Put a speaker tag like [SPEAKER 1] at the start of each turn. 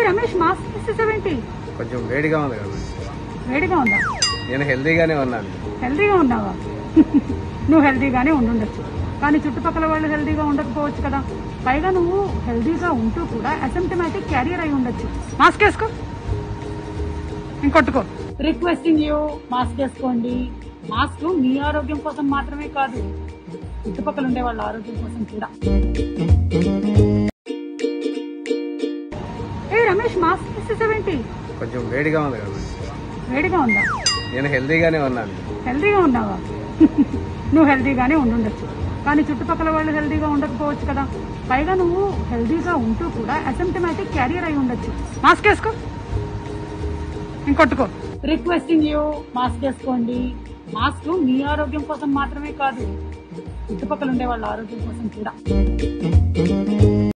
[SPEAKER 1] Ramesh mask తీసేసావేంటి
[SPEAKER 2] కొంచెం వేడిగా ఉంది కదా
[SPEAKER 1] వేడిగా ఉందా
[SPEAKER 2] నేను హెల్తీగానే ఉన్నాను
[SPEAKER 1] హెల్దీగా ఉన్నావా నువ్వు హెల్దీగానే ఉండుండొచ్చు కానీ చుట్టుపక్కల వాళ్ళు హెల్దీగా ఉండకపోవచ్చు కదా పైగా నువ్వు హెల్దీగా ఉంటూ కూడా అసిమ్టమాటిక్ క్యారియర్ అయి ఉండొచ్చు మాస్క్ వేసుకో ఇంకొట్టుకో రిక్వెస్టింగ్ యూ మాస్క్ వేసుకోండి మాస్క్ మీ ఆరోగ్యం కోసం మాత్రమే కాదు చుట్టుపక్కల ఉండే వాళ్ళ ఆరోగ్యం కోసం కూడా ఏ రమేష్ మాస్క్ తీసేసావేంటి
[SPEAKER 2] కొంచెం వేడిగా ఉంది కదా
[SPEAKER 1] వేడిగా ఉందా
[SPEAKER 2] నేను హెల్తీగానే ఉన్నాను
[SPEAKER 1] హెల్దీగా ఉన్నావా నువ్వు హెల్దీగానే ఉండుండొచ్చు కానీ చుట్టుపక్కల వాళ్ళు హెల్దీగా ఉండకపోవచ్చు కదా పైగా నువ్వు హెల్దీగా ఉంటూ కూడా అసిమ్టమాటిక్ క్యారియర్ అయి ఉండొచ్చు మాస్క్ వేసుకో ఇంకొట్టుకో రిక్వెస్టింగ్ యూ మాస్క్ వేసుకోండి మాస్క్ మీ ఆరోగ్యం కోసం మాత్రమే కాదు చుట్టుపక్కల ఉండే వాళ్ళ ఆరోగ్యం కోసం కూడా